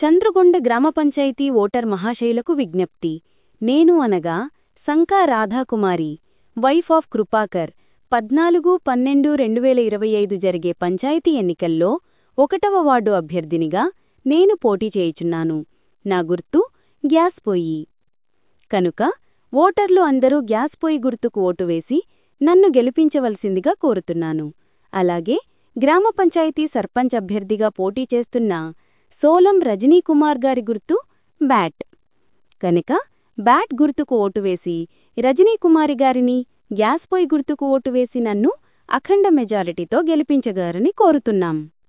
చంద్రగొండ గ్రామ పంచాయతీ ఓటర్ మహాశైలకు విజ్ఞప్తి నేను అనగా సంకా రాధాకుమారి వైఫ్ ఆఫ్ కృపాకర్ పద్నాలుగు పన్నెండు రెండు వేల ఇరవై ఐదు జరిగే పంచాయతీ ఎన్నికల్లో ఒకటవ వార్డు అభ్యర్థినిగా నేను పోటీ చేయుచున్నాను నా గుర్తు గ్యాస్ పొయ్యి కనుక ఓటర్లు అందరూ గ్యాస్ పొయ్యి గుర్తుకు ఓటు వేసి నన్ను గెలిపించవలసిందిగా కోరుతున్నాను అలాగే గ్రామ పంచాయతీ సర్పంచ్ అభ్యర్థిగా పోటీ చేస్తున్న సోలం రజనీకుమార్ గారి గుర్తు బ్యాట్ కనుక బ్యాట్ గుర్తుకు ఓటు వేసి రజనీకుమారి గారిని గ్యాస్ పొయ్యి గుర్తుకు ఓటు వేసి నన్ను అఖండ మెజారిటీతో గెలిపించగారని కోరుతున్నాం